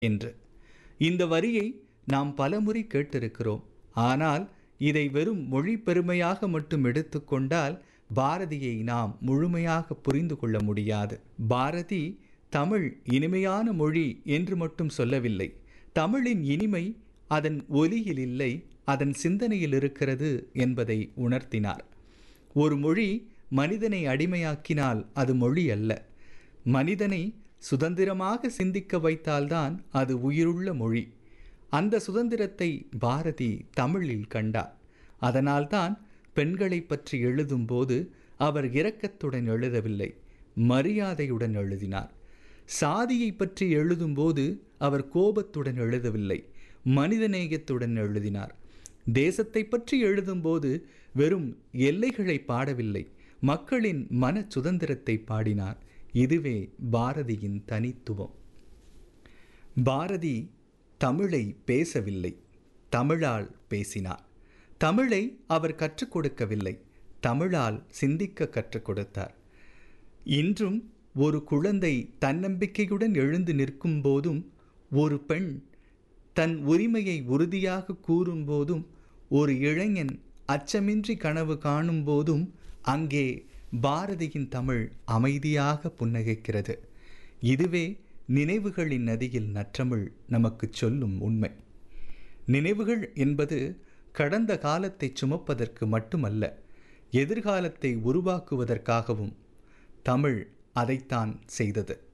என்று இந்த வரியை நாம் பலமுறை கேட்டிருக்கிறோம் ஆனால் இதை வெறும் மொழி பெருமையாக மட்டும் எடுத்துக்கொண்டால் பாரதியை நாம் முழுமையாக புரிந்து கொள்ள முடியாது பாரதி தமிழ் இனிமையான மொழி என்று மட்டும் சொல்லவில்லை தமிழின் இனிமை அதன் ஒலியில் இல்லை அதன் சிந்தனையில் இருக்கிறது என்பதை உணர்த்தினார் ஒரு மொழி மனிதனை அடிமையாக்கினால் அது மொழி அல்ல மனிதனை சுதந்திரமாக சிந்திக்க வைத்தால்தான் அது உயிருள்ள மொழி அந்த சுதந்திரத்தை பாரதி தமிழில் கண்டார் அதனால்தான் பெண்களை பற்றி எழுதும்போது அவர் இரக்கத்துடன் எழுதவில்லை மரியாதையுடன் எழுதினார் சாதியை பற்றி எழுதும்போது அவர் கோபத்துடன் எழுதவில்லை மனிதநேயத்துடன் எழுதினார் தேசத்தை பற்றி எழுதும்போது வெறும் எல்லைகளை பாடவில்லை மக்களின் மன சுதந்திரத்தை பாடினார் இதுவே பாரதியின் தனித்துவம் பாரதி தமிழை பேசவில்லை தமிழால் பேசினார் தமிழை அவர் கற்றுக் கொடுக்கவில்லை தமிழால் சிந்திக்க கற்றுக் கொடுத்தார் இன்றும் ஒரு குழந்தை தன்னம்பிக்கையுடன் எழுந்து நிற்கும் போதும் ஒரு பெண் தன் உரிமையை உறுதியாக கூறும்போதும் ஒரு இளைஞன் அச்சமின்றி கனவு காணும் போதும் அங்கே பாரதியின் தமிழ் அமைதியாக புன்னகைக்கிறது இதுவே நினைவுகளின் நதியில் நற்றமிழ் நமக்கு சொல்லும் உண்மை நினைவுகள் என்பது கடந்த காலத்தை சுமப்பதற்கு மட்டுமல்ல எதிர்காலத்தை உருவாக்குவதற்காகவும் தமிழ் அதைத்தான் செய்தது